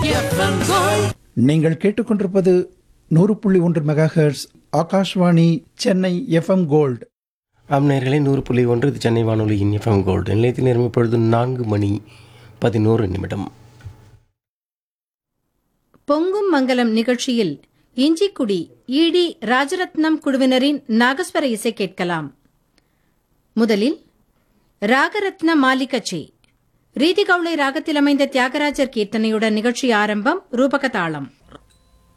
FM gold நீங்கள் கேட்டுக்கொண்டிருப்பது நூறு புள்ளி ஒன்று megahertz Akashvani Chennai FM gold ஆம் நேயர்களே நூறு புள்ளி ஒன்று இது சென்னை வானொலியின் எஃப்எம் கோல்டு நிலையத்தில் நேரம் இப்பொழுது நான்கு மணி பதினோரு நிமிடம் பொங்கும் மங்கலம் நிகழ்ச்சியில் இஞ்சிக்குடி ஈடி ராஜரத்னம் குழுவினரின் நாகஸ்வர இசை கேட்கலாம் முதலில் ராகரத்ன மாலிகச்சி ரீதி கவுளை ராகத்தில் அமைந்த தியாகராஜர் கீர்த்தனையுடன் நிகழ்ச்சி ஆரம்பம் ரூபக தாளம்